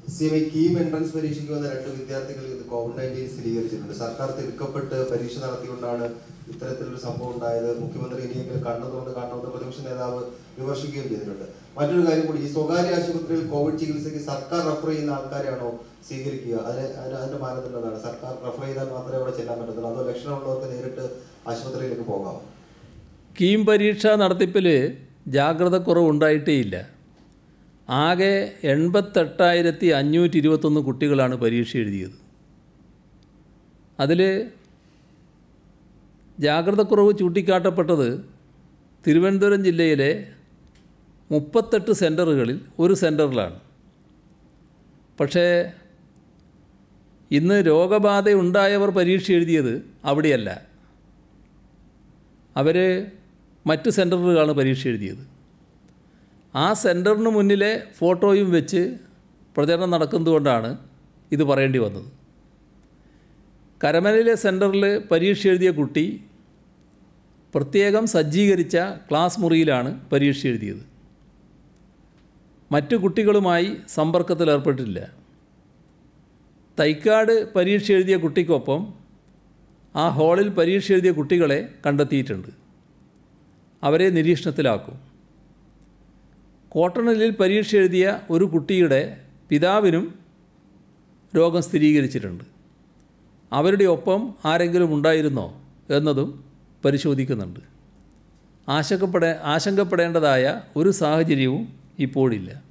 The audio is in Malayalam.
C M I KEAM entrance പരീക്ഷയ്ക്ക് വന്ന രണ്ട് വിദ്യാർത്ഥികൾ ഇത് കോവിഡ് നയൻറ്റീൻ സ്ഥിരീകരിച്ചിട്ടുണ്ട് സർക്കാർ തിരുക്കപ്പെട്ട് പരീക്ഷ നടത്തിക്കൊണ്ടാണ് ഇത്തരത്തിലൊരു സംഭവം ഉണ്ടായത് മുഖ്യമന്ത്രി ഇനിയെങ്കിലും കണ്ടതുകൊണ്ട് കാണണമെന്ന് പ്രതിപക്ഷ നേതാവ് വിമർശിക്കുകയും ചെയ്തിട്ടുണ്ട് മറ്റൊരു കാര്യം കൂടി ഈ സ്വകാര്യ ആശുപത്രിയിൽ കോവിഡ് ചികിത്സയ്ക്ക് സർക്കാർ റെഫർ ചെയ്യുന്ന ആൾക്കാരെയാണോ സ്വീകരിക്കുക അതിന് അതിന് അതിന്റെ മാനദണ്ഡം എന്താണ് സർക്കാർ റെഫർ ചെയ്താൽ മാത്രമേ അവിടെ ചെല്ലാൻ പറ്റത്തുള്ളൂ അതോ ലക്ഷണമുള്ളവർക്ക് നേരിട്ട് ആശുപത്രിയിലേക്ക് പോകാമോ കീം പരീക്ഷ നടത്തിപ്പിൽ ജാഗ്രത കുറവുണ്ടായിട്ടേയില്ല ആകെ എൺപത്തെട്ടായിരത്തി അഞ്ഞൂറ്റി ഇരുപത്തൊന്ന് കുട്ടികളാണ് പരീക്ഷ എഴുതിയത് അതിൽ ജാഗ്രത കുറവ് ചൂണ്ടിക്കാട്ടപ്പെട്ടത് തിരുവനന്തപുരം ജില്ലയിലെ മുപ്പത്തെട്ട് സെൻറ്ററുകളിൽ ഒരു സെൻറ്ററിലാണ് പക്ഷേ ഇന്ന് രോഗബാധ ഉണ്ടായവർ പരീക്ഷ എഴുതിയത് അവിടെയല്ല അവർ മറ്റ് സെൻറ്ററുകളാണ് പരീക്ഷ എഴുതിയത് ആ സെൻറ്ററിന് മുന്നിലെ ഫോട്ടോയും വെച്ച് പ്രചരണം നടക്കുന്നതുകൊണ്ടാണ് ഇത് പറയേണ്ടി വന്നത് കരമനയിലെ സെൻറ്ററിൽ പരീക്ഷ എഴുതിയ കുട്ടി പ്രത്യേകം സജ്ജീകരിച്ച ക്ലാസ് മുറിയിലാണ് പരീക്ഷ എഴുതിയത് മറ്റു കുട്ടികളുമായി സമ്പർക്കത്തിലേർപ്പെട്ടില്ല തൈക്കാട് പരീക്ഷ എഴുതിയ കുട്ടിക്കൊപ്പം ആ ഹാളിൽ പരീക്ഷ എഴുതിയ കുട്ടികളെ കണ്ടെത്തിയിട്ടുണ്ട് അവരെ നിരീക്ഷണത്തിലാക്കും കോട്ടണലിൽ പരീക്ഷ എഴുതിയ ഒരു കുട്ടിയുടെ പിതാവിനും രോഗം സ്ഥിരീകരിച്ചിട്ടുണ്ട് അവരുടെ ഒപ്പം ആരെങ്കിലും ഉണ്ടായിരുന്നോ എന്നതും പരിശോധിക്കുന്നുണ്ട് ആശങ്കപ്പെടേ ആശങ്കപ്പെടേണ്ടതായ ഒരു സാഹചര്യവും ഇപ്പോഴില്ല